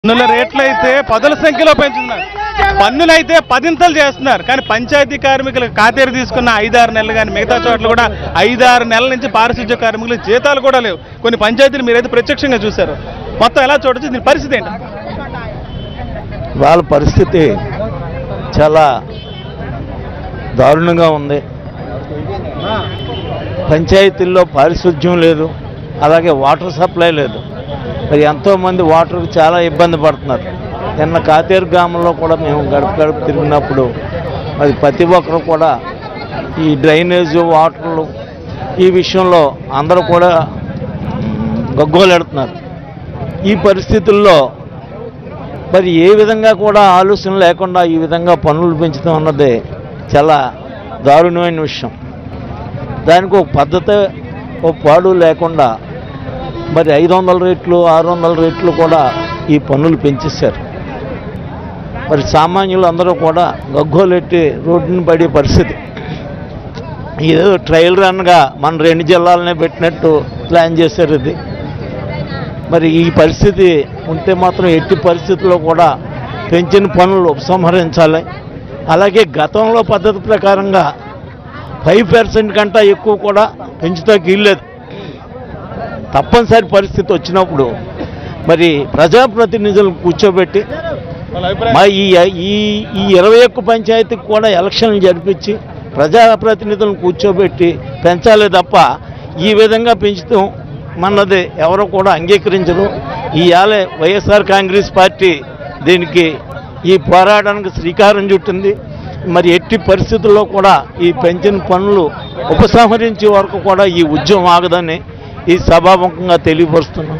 పన్నుల రేట్లు అయితే పదుల సంఖ్యలో పెంచుతున్నారు పన్నులు అయితే పదింతలు చేస్తున్నారు కానీ పంచాయతీ కార్మికులకు ఖాతీరు తీసుకున్న ఐదారు నెలలు కానీ మిగతా చోట్ల కూడా ఐదారు నెలల నుంచి పారిశుద్ధ్య కార్మికులు జీతాలు కూడా లేవు కొన్ని పంచాయతీలు మీరైతే ప్రత్యక్షంగా చూశారు మొత్తం ఎలా చూడొచ్చు దీని పరిస్థితి ఏంటి వాళ్ళ పరిస్థితి చాలా దారుణంగా ఉంది పంచాయతీల్లో పారిశుధ్యం లేదు అలాగే వాటర్ సప్లై లేదు మరి ఎంతోమంది వాటర్కి చాలా ఇబ్బంది పడుతున్నారు నిన్న కాతేరు గ్రామంలో కూడా మేము గడప గడప తిరిగినప్పుడు మరి ప్రతి ఒక్కరు కూడా ఈ డ్రైనేజ్ వాటర్లు ఈ విషయంలో అందరూ కూడా గగ్గోలెడుతున్నారు ఈ పరిస్థితుల్లో మరి ఏ విధంగా కూడా ఆలోచన లేకుండా ఈ విధంగా పన్నులు పెంచుతాం అన్నది చాలా దారుణమైన విషయం దానికి ఒక పద్ధతి ఒక పాడు లేకుండా మరి ఐదు వందల రేట్లు ఆరు వందల రేట్లు కూడా ఈ పన్నులు పెంచేశారు మరి సామాన్యులు అందరూ కూడా గగ్గోలెట్టి రోడ్డుని పడే పరిస్థితి ఏదో ట్రయల్ రన్గా మన రెండు జిల్లాలనే పెట్టినట్టు ప్లాన్ చేశారు ఇది మరి ఈ పరిస్థితి ఉంటే మాత్రం ఎట్టి పరిస్థితుల్లో కూడా పెంచిన పనులు ఉపసంహరించాలి అలాగే గతంలో పద్ధతి ప్రకారంగా ఫైవ్ పర్సెంట్ కంటే ఎక్కువ కూడా పెంచుతాకి వీల్లేదు తప్పనిసరి పరిస్థితి వచ్చినప్పుడు మరి ప్రజాప్రతినిధులను కూర్చోబెట్టి వాళ్ళ అభిప్రాయం మా ఈ ఈ ఈ ఇరవై ఒక్క పంచాయతీకి కూడా ఎలక్షన్లు జరిపించి ప్రజాప్రతినిధులను కూర్చోబెట్టి పెంచాలి తప్ప ఈ విధంగా పెంచుతాం మన్నది ఎవరు కూడా అంగీకరించరు ఇవాళ వైఎస్ఆర్ కాంగ్రెస్ పార్టీ దీనికి ఈ పోరాటానికి శ్రీకారం చుట్టింది మరి ఎట్టి పరిస్థితుల్లో కూడా ఈ పెంచిన పనులు ఉపసంహరించే వరకు కూడా ఈ ఉద్యమం ఆగదని ఈ సభాముఖంగా తెలియపరుస్తున్నాం